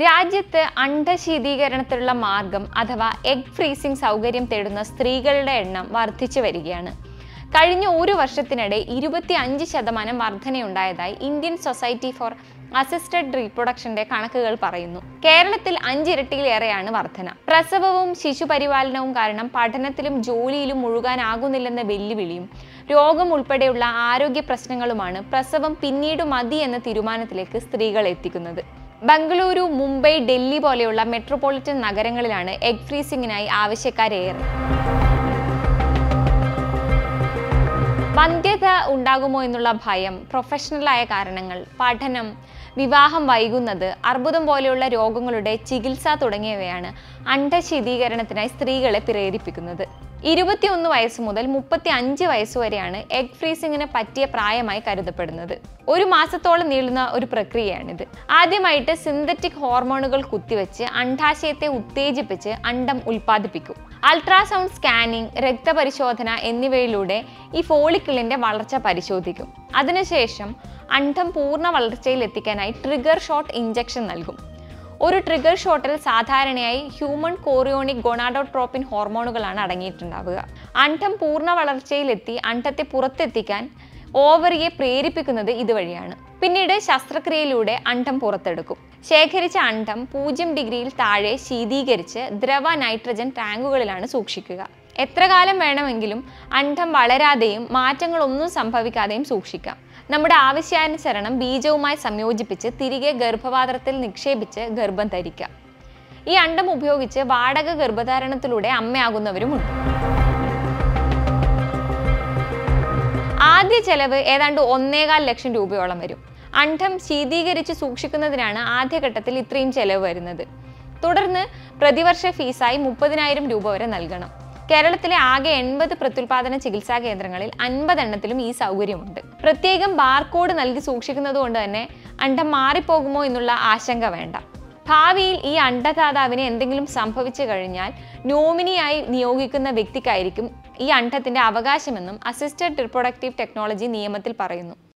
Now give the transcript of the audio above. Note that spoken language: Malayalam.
രാജ്യത്ത് അണ്ഡശീതീകരണത്തിനുള്ള മാർഗം അഥവാ എഗ് ഫ്രീസിംഗ് സൗകര്യം തേടുന്ന സ്ത്രീകളുടെ എണ്ണം വർദ്ധിച്ചു വരികയാണ് കഴിഞ്ഞ ഒരു വർഷത്തിനിടെ ഇരുപത്തി അഞ്ച് ശതമാനം വർധനയുണ്ടായതായി ഇന്ത്യൻ സൊസൈറ്റി ഫോർ അസിസ്റ്റഡ് റീപ്രൊഡക്ഷന്റെ കണക്കുകൾ പറയുന്നു കേരളത്തിൽ അഞ്ചിരട്ടിയിലേറെയാണ് വർധന പ്രസവവും ശിശുപരിപാലനവും കാരണം പഠനത്തിലും ജോലിയിലും മുഴുകാനാകുന്നില്ലെന്ന വെല്ലുവിളിയും രോഗം ഉൾപ്പെടെയുള്ള ആരോഗ്യ പ്രശ്നങ്ങളുമാണ് പ്രസവം പിന്നീട് മതി എന്ന തീരുമാനത്തിലേക്ക് സ്ത്രീകൾ എത്തിക്കുന്നത് ബംഗളൂരു മുംബൈ ഡൽഹി പോലെയുള്ള മെട്രോപൊളിറ്റൻ നഗരങ്ങളിലാണ് എഗ് ഫ്രീസിംഗിനായി ആവശ്യക്കാരേറെ വന്ധ്യത ഉണ്ടാകുമോ എന്നുള്ള ഭയം പ്രൊഫഷണലായ കാരണങ്ങൾ പഠനം വിവാഹം വൈകുന്നത് അർബുദം പോലെയുള്ള രോഗങ്ങളുടെ ചികിത്സ തുടങ്ങിയവയാണ് അണ്ഡശീതീകരണത്തിനായി സ്ത്രീകളെ പ്രേരിപ്പിക്കുന്നത് ഇരുപത്തിയൊന്ന് വയസ്സ് മുതൽ മുപ്പത്തി അഞ്ച് വയസ്സ് വരെയാണ് എഗ് ഫ്രീസിങ്ങിന് പറ്റിയ പ്രായമായി കരുതപ്പെടുന്നത് ഒരു മാസത്തോളം നീളുന്ന ഒരു പ്രക്രിയയാണിത് ആദ്യമായിട്ട് സിന്തറ്റിക് ഹോർമോണുകൾ കുത്തിവെച്ച് അണ്ഡാശയത്തെ ഉത്തേജിപ്പിച്ച് അണ്ഡം ഉൽപ്പാദിപ്പിക്കും അൾട്രാസൗണ്ട് സ്കാനിംഗ് രക്തപരിശോധന എന്നിവയിലൂടെ ഈ ഫോളിക്കിളിന്റെ വളർച്ച പരിശോധിക്കും അതിനുശേഷം അണ്ഡം പൂർണ്ണ വളർച്ചയിൽ എത്തിക്കാനായി ട്രിഗർ ഷോട്ട് ഇഞ്ചക്ഷൻ നൽകും ഒരു ട്രിഗർ ഷോട്ടിൽ സാധാരണയായി ഹ്യൂമൻ കോറിയോണിക് ഗൊണാഡോട്രോപ്പിൻ ഹോർമോണുകളാണ് അടങ്ങിയിട്ടുണ്ടാവുക അണ്ഡം പൂർണ്ണ വളർച്ചയിലെത്തി അണ്ഡത്തെ പുറത്തെത്തിക്കാൻ ഓവറിയെ പ്രേരിപ്പിക്കുന്നത് ഇതുവഴിയാണ് പിന്നീട് ശസ്ത്രക്രിയയിലൂടെ അണ്ഡം പുറത്തെടുക്കും ശേഖരിച്ച അണ്ഡം പൂജ്യം ഡിഗ്രിയിൽ താഴെ ശീതീകരിച്ച് ദ്രവ നൈട്രജൻ ടാങ്കുകളിലാണ് സൂക്ഷിക്കുക എത്ര കാലം വേണമെങ്കിലും അണ്ഡം വളരാതെയും മാറ്റങ്ങളൊന്നും സംഭവിക്കാതെയും സൂക്ഷിക്കാം നമ്മുടെ ആവശ്യാനുസരണം ബീജവുമായി സംയോജിപ്പിച്ച് തിരികെ ഗർഭപാത്രത്തിൽ നിക്ഷേപിച്ച് ഗർഭം ധരിക്കാം ഈ അണ്ഡം ഉപയോഗിച്ച് വാടക ഗർഭധാരണത്തിലൂടെ അമ്മയാകുന്നവരുമുണ്ട് ആദ്യ ചെലവ് ഏതാണ്ട് ഒന്നേകാൽ ലക്ഷം രൂപയോളം വരും അണ്ഡം ശീതീകരിച്ച് സൂക്ഷിക്കുന്നതിനാണ് ആദ്യഘട്ടത്തിൽ ഇത്രയും ചെലവ് വരുന്നത് തുടർന്ന് പ്രതിവർഷ ഫീസായി മുപ്പതിനായിരം രൂപ വരെ നൽകണം കേരളത്തിലെ ആകെ എൺപത് പ്രത്യുൽപാദന ചികിത്സാ കേന്ദ്രങ്ങളിൽ അൻപതെണ്ണത്തിലും ഈ സൗകര്യമുണ്ട് പ്രത്യേകം ബാർകോഡ് നൽകി സൂക്ഷിക്കുന്നത് കൊണ്ട് തന്നെ അണ്ഡം മാറിപ്പോകുമോ എന്നുള്ള ആശങ്ക വേണ്ട ഭാവിയിൽ ഈ അണ്ഡദാതാവിന് എന്തെങ്കിലും സംഭവിച്ചു കഴിഞ്ഞാൽ നോമിനിയായി നിയോഗിക്കുന്ന വ്യക്തിക്കായിരിക്കും ഈ അണ്ഡത്തിന്റെ അവകാശമെന്നും അസിസ്റ്റഡ് റിപ്രൊഡക്റ്റീവ് ടെക്നോളജി നിയമത്തിൽ പറയുന്നു